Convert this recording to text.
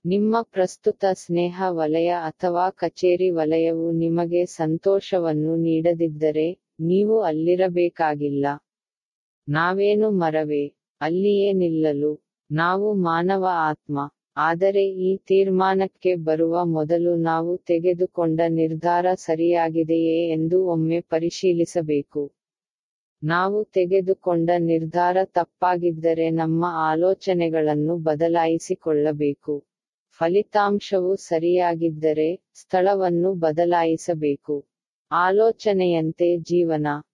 ನಿಮ್ಮ ಪ್ರಸ್ತುತ ಸ್ನೇಹ ವಲಯ ಅಥವಾ ಕಚೇರಿ ವಲಯವು ನಿಮಗೆ ಸಂತೋಷವನ್ನು ನೀಡದಿದ್ದರೆ ನೀವು ಅಲ್ಲಿರಬೇಕಾಗಿಲ್ಲ ನಾವೇನು ಮರವೇ ಅಲ್ಲಿಯೇ ನಿಲ್ಲಲು ನಾವು ಮಾನವ ಆತ್ಮ ಆದರೆ ಈ ತೀರ್ಮಾನಕ್ಕೆ ಬರುವ ಮೊದಲು ನಾವು ತೆಗೆದುಕೊಂಡ ನಿರ್ಧಾರ ಸರಿಯಾಗಿದೆಯೇ ಎಂದು ಒಮ್ಮೆ ಪರಿಶೀಲಿಸಬೇಕು ನಾವು ತೆಗೆದುಕೊಂಡ ನಿರ್ಧಾರ ತಪ್ಪಾಗಿದ್ದರೆ ನಮ್ಮ ಆಲೋಚನೆಗಳನ್ನು ಬದಲಾಯಿಸಿಕೊಳ್ಳಬೇಕು ಫಲಿತಾಂಶವು ಸರಿಯಾಗಿದ್ದರೆ ಸ್ಥಳವನ್ನು ಬದಲಾಯಿಸಬೇಕು ಆಲೋಚನೆಯಂತೆ ಜೀವನ